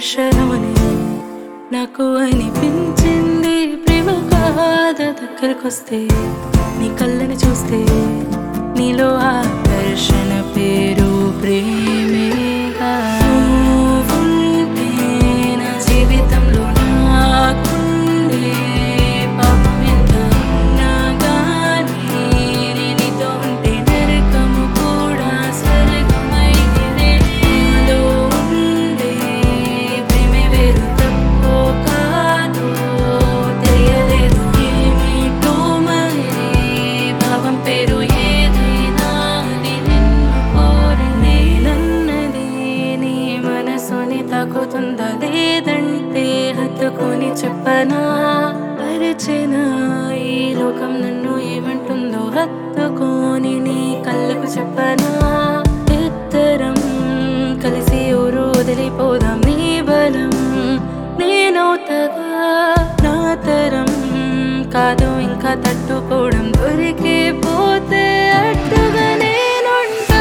స్పర్శలోనే నాకు అనిపించింది ప్రేమ కాద దగ్గరకొస్తే నీ కళ్ళని చూస్తే నీలో ఆకర్షణ పేరు ప్రేమేగా నువ్వుంటే నా జీవితంలో నాకుండే పాపం ఎంత ఉన్నా గానీ నీతో ఉంటే నరకము కూడా స్వర్గమైనదే నాలో ఉండే ప్రేమే వేరు తప్పో కాదో తెలియలేదు ఏమిటో మరి భావం పేరు ఏదైనా అది నిన్ను కోరనే నన్నది నీ మనసుని తాకుతుందా లేదంటే హత్తుకొని చెప్పనా పరిచనా ఈ లోకం నన్ను ఏమంటుందో హత్తుకొని నీ కళ్ళకు చెప్పనా ఇద్దరం కలిసి ఊరు వదిలిపోదాం నీ బలం నేనవుతగా నా తరం కాదు ఇంకా తట్టుకోవడం దొరికే పోతే అడ్డుగా నేనుంటా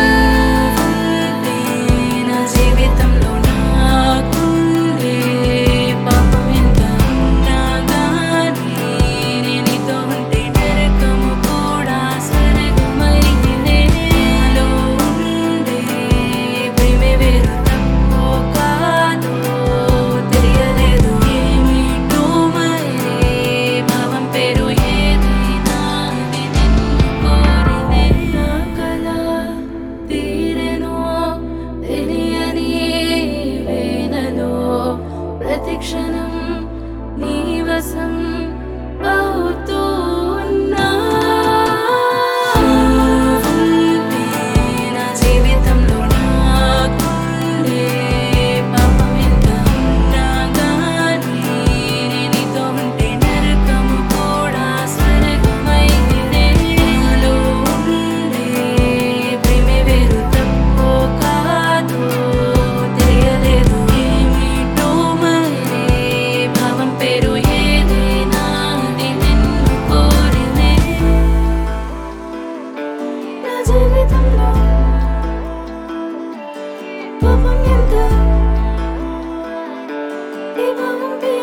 నా జీవితంలో నాకుండే పాపం ఎంత ఉన్నా గానీ నీతో ఉంటే నరకము కూడా స్వర్గమైనదే నాలో ఉండే ప్రేమే వేరు తప్పో కాదో తెలియలేదు ఏమిటో మరి భావం పేరు ఏదైనా అది నిన్ను కోరినే నా కల తీరెనో తెలియని వేనలో ప్రతి క్షణం నీ వశం అవుతూ ఉన్నా నా జీవితంలో నాకుండే పాపం ఎంత ఉన్నా గానీ నీతో ఉంటే నరకము కూడా స్వర్గమైనదే నాలో ఉండే ప్రేమే వేరు తప్పో కాదో తెలియలేదు ఏమిటో మరి భావం పేరు ఏదైనా అది నిన్ను కోరినే నా జీవితంలో పాపం ఎంత ఈ భావం పేరు